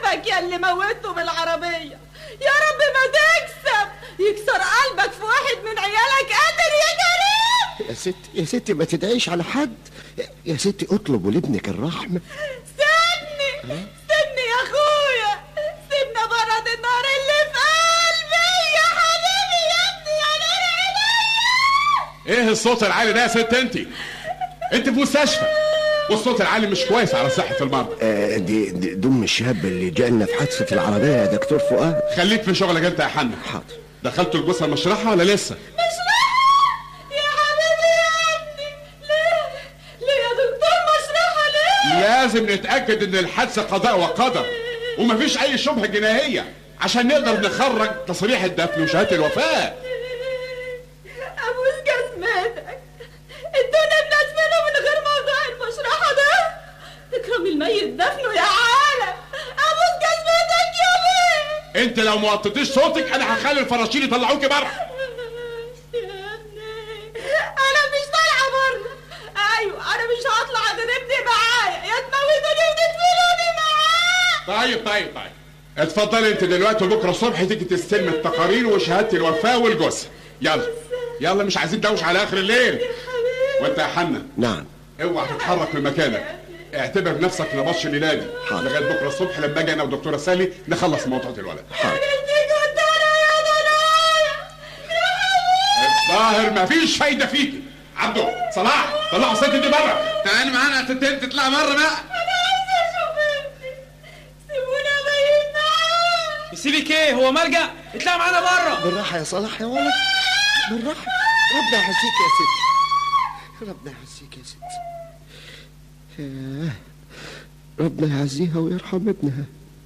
ربك يا اللي موته بالعربية يا رب ما تكسب يكسر قلبك في واحد من عيالك قادر يا كريم يا ست يا ستي ما تدعيش على حد يا- يا ستي اطلبوا لابنك الرحمة سيبني سيبني يا اخويا سيبنا برد النار اللي في قلبي يا حبيبي يا ابني يا نور عينيا ايه الصوت العالي ده يا ست انت انت في مستشفى والصوت العالي مش كويس على صحة المرضى آه دي, دي دم الشاب اللي جالنا في حادثة العربية يا دكتور فؤاد خليك في شغلك انت يا حنا حاضر دخلتوا الجثة المشرحة ولا لسه مشرحة يا حبيبي يا ابني ليه ليه يا دكتور مشرحة ليه لازم نتأكد ان الحادثة قضاء وقدر ومفيش اي شبهة جنائية عشان نقدر نخرج تصريح الدفن وشهادة الوفاة ابوس جزمتك ادونا بندفنه من غير موضوع المشرحة ده اكرم الميت دفنه يا عالم ابوس جزمتك يا بيه انت لو ما وطيتيش صوتك انا هخلي الفراشين يطلعوكي بره يا ابني انا مش طالعه بره ايوه انا مش هطلع غير ابني معايا يا تموتوني وتدفنوني معاه طيب طيب طيب اتفضلي انت دلوقتي وبكره الصبح تيجي تستلم التقارير وشهاده الوفاه والجثه يلا يلا مش عايزين دوش على اخر الليل وانت يا حنا نعم اوعى تتحرك من مكانك اعتبر نفسك نبطش الليله دي حاضر. لغايه بكره الصبح لما اجي انا ودكتوره سالي نخلص موضوع الولد حاضر نفسي كنت انا يا ضنايا الظاهر مفيش فايده فيكي عبدو صلاح طلعوا الست دي بره تعالي معانا تتين تطلع بره بقى انا عايزه اشوف ابني سيبوني اميت معاه يسيبك ايه هو ملجأ اطلع معانا بره بالراحة يا صلاح يا ولد بالراحة ربنا يحسيك يا ست ربنا يحسيك يا ست ياه. ربنا يعزيها ويرحم ابنها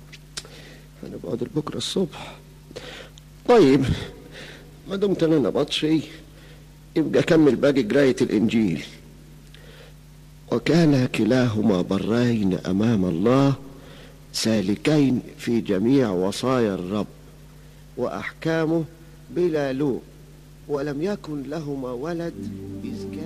انا بقعد بكره الصبح طيب ما دمت انا بطشي يبقى اكمل باقي قرايه الانجيل وكان كلاهما برين امام الله سالكين في جميع وصايا الرب واحكامه بلا لوم ولم يكن لهما ولد اذ كان